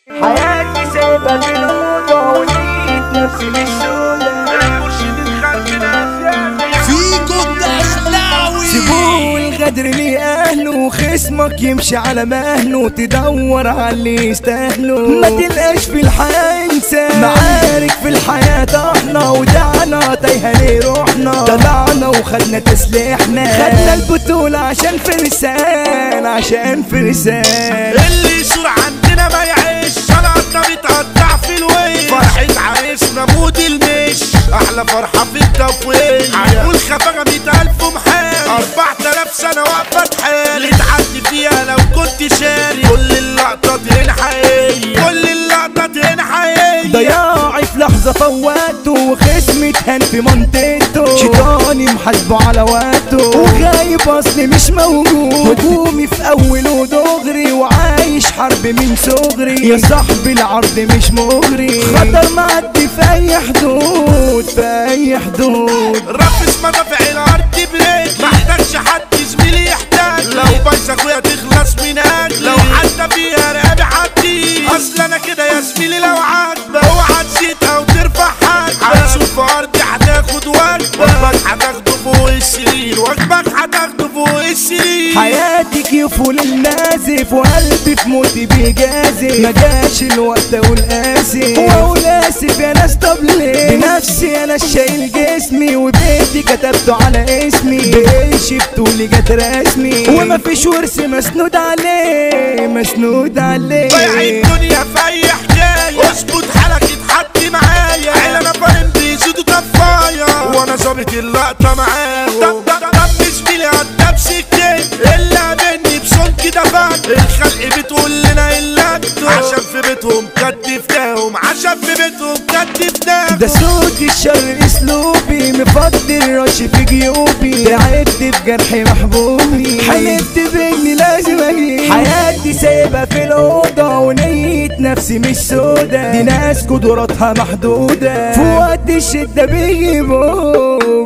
حياتي سايبة في الأوضة ولقيت نفسي مش سودة المرشد الخلق ناس فيكو الدخلاوي سيبوه الغدر لأهله وخصمك يمشي على مهله تدور على اللي يستاهله ما تلقاش في الحياة إنسان معارك في الحياة طحنا ودعنا تايهة ليه روحنا طلعنا وخدنا تسليحنا خدنا البطولة عشان فرسان عشان فرسان اللي يشور عندنا ما يعيش شنطنا بتقطع في الويل فرحة عريسنا مود المش احلى فرحة في التفويل هنقول خفاجة مية الف محال اربع تلاف سنة واقفة تحال تعدي فيها لو كنت شاري كل اللقطات هنا حقيقية كل اللقطات هنا حقيقية ضياعي في لحظة فواته وخصمي اتهان في منطقته شيطاني محاسبه على وقته وغايب اصلي مش موجود هجومي في اول ودغري وعايش حرب من صغري يا صاحبي العرض مش مغري خطر معدي في اي حدود في اي حدود رفس مدافع الارض بريك محتاجش حد زميلي يحتاج لو بايظ اخويا تخلص من اجلي لو حتى فيها رقابي حدي اصل انا كده يا زميلي لو عاجبك اوعى تزيد او ترفع حاجة هتشوف في ارضي هتاخد واجبك واجبك هتاخده فوق السرير واجبك هتاخده فوق السرير حياتي كيف للنازف وقلبي في موتي بيجازف ما جاش الوقت اقول اسف واقول اسف يا ناس طب ليه بنفسي انا شايل جسمي وبيتي كتبته على اسمي بعيشي بطولي جت رسمي وما فيش ورث مسنود عليه مسنود عليه ضيع الدنيا في اي حكايه اظبط حالك اتحدي معايا عيل انا فاهم بيزيدوا طفايه وانا ظابط اللقطه معاهم دم دم دم زميلي عدى بسكين اللي قابلني بصون كده فات الخلق بتقول لنا الا انتوا عشان في بيتهم كتفتاهم عشان في بيتهم كتفتاهم ده صوت الشر اسلوبي مفضل رش في جيوبي تعبت في جرح محبوبي حلفت باني لازم اجي حياتي سايبة في الأوضة ونية نفسي مش سودة دي ناس قدراتها محدودة في وقت الشدة بيجيبوا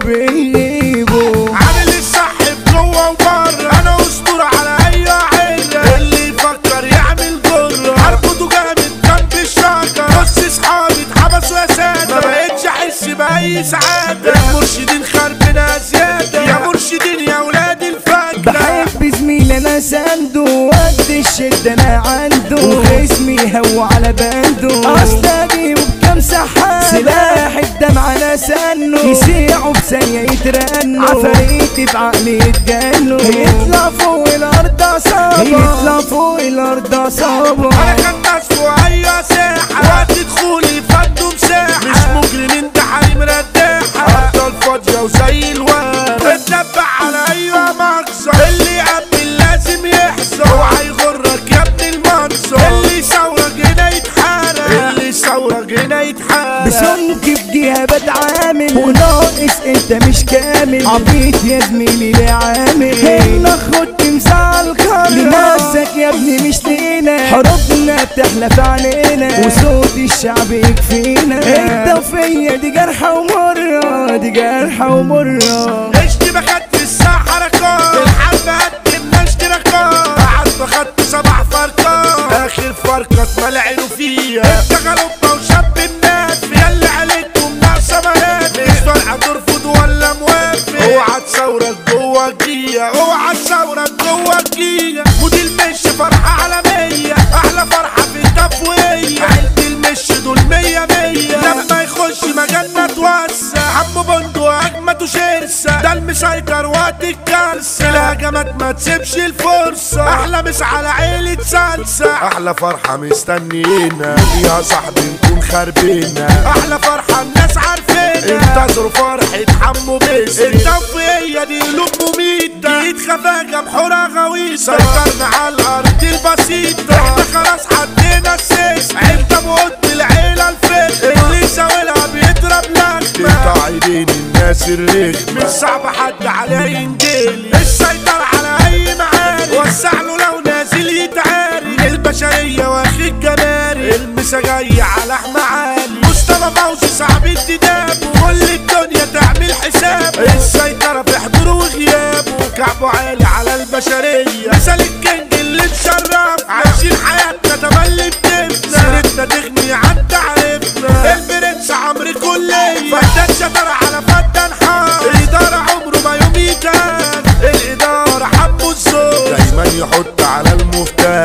بيجيبوا عامل الصح جوه وبره انا اسطوره على اي عيله اللي يفكر يعمل جره هربطه جامد جنب الشجره نص اصحابي اتحبسوا يا ساده ما بقتش احس باي سعاده المرشدين خربنا زياده يا مرشدين يا ولاد الفجر بحب زميلي انا سانده وقت الشدة انا عنده وخصمي هو على بنده اصل اجيبه بكام سحاب سلاح الدمع انا سنه يسيعوا بثانية يترنوا عفاريتي بعقلي يتجنوا يطلع فوق الارض عصابة يطلع فوق الارض عصابة انا خدت في اي ساحه وقت دخولي فدوا مساحه مش مجرمين ده حريم رداحه افضل فاضيه وزي الورد اتنبع على اي مقصد اللي يقبل لازم يحصل اوعى يغرك يا ابن المنصب اللي يصورك هنا يتحرق اللي يصورك هنا يتحرق بسنك بديها بتعامل وناقص انت مش كامل عبيط يا زميلي ليه عامل هنا خد مزعل خالص لنفسك يا ابني مش لينا حروبنا بتحلف علينا وصوت الشعب يكفينا انت وفيا دي جرحة ومرة دي جرحة ومرة اشتي خدت الساعة حركات الحرب قدمنا اشتراكات قعدت خدت سبع فرقات اخر فرقة ملعنوا فيها انت غلوبة وشاب منافي ياللي عليكم ناقصة منافي مش فارقة ترفض ولا موافق اوعى تصورك جوا الجية اوعى تصورك جوا الجية مودي المش فرحة عالمية احلى فرحة في التفوية عيلة المش دول مية مية لما يخش مجالنا توسع عم بندق اجمد وشرسة ده المسيطر وقت الكارثة الهجمات ما تسيبش الفرصة احلى مس على عيلة سلسة احلى فرحة مستنينا يا صاحبي نكون خاربينا احلى فرحة الناس عارفينا انتظروا فرحة حمو بس التوفيقية دي قلوب مميتة ايد خفاجة بحورة غويصة سيطرنا على الارض البسيطة احنا خلاص عدينا السيس انت موت العيلة الفخمة اللي يساويلها بيضرب لخمة انت عايدين الناس الرخمة مش صعب حد عليه ينجلي السيطرة على اي معارك وسع له لو نازل يتعارك البشرية واخد جمارك المسا جاية على احمى عالي مصطفى فوزي صعب التداب وكل الدنيا تعمل حساب السيطرة في حضوره وغيابه كعبه عالي على البشرية مثال الكينج اللي اتشرف عايشين حياتنا تملي بتفنى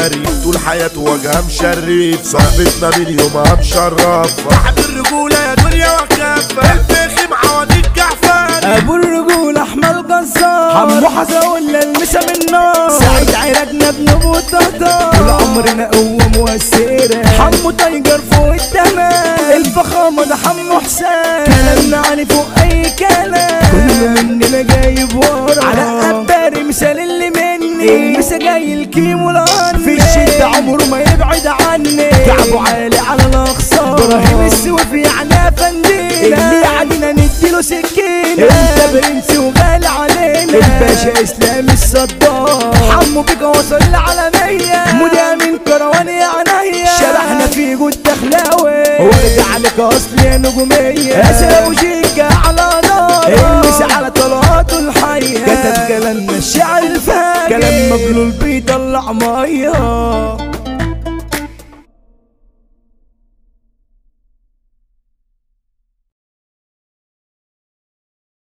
غريب طول حياته وجهها مشرف صاحبتنا من يومها مشرف واحد الرجولة يا دنيا وكافة الفخم عوضيك جعفر ابو الرجول احمد جزار حمو حسن ولا المسا من نار سعيد عراقنا ابن ابو الدهدار طول عمرنا قوة مؤثرة حمو تايجر فوق التمام الفخامة ده حمو حسين كلامنا عن فوق اي كلام كله مننا جايب ورا على قباري مثال اللي مني المسا جاي الكيمو الارض في الشدة عمره ما يبعد عني كعبه عالي على الاقصى ابراهيم السوفي يعني فندينا اللي علينا نديله سكينة انت برنس وغالي علينا الباشا اسلام الصدام حمو بيك وصل العالمية مدام من كروان يا عينيا شرحنا في جود دخلاوي وارجع عليك اصل يا نجومية اسر ابو شيكة على نار المسي على طلعاته الحية كتب كلامنا الشعر الفاجر كلام مبلول بيطلع مية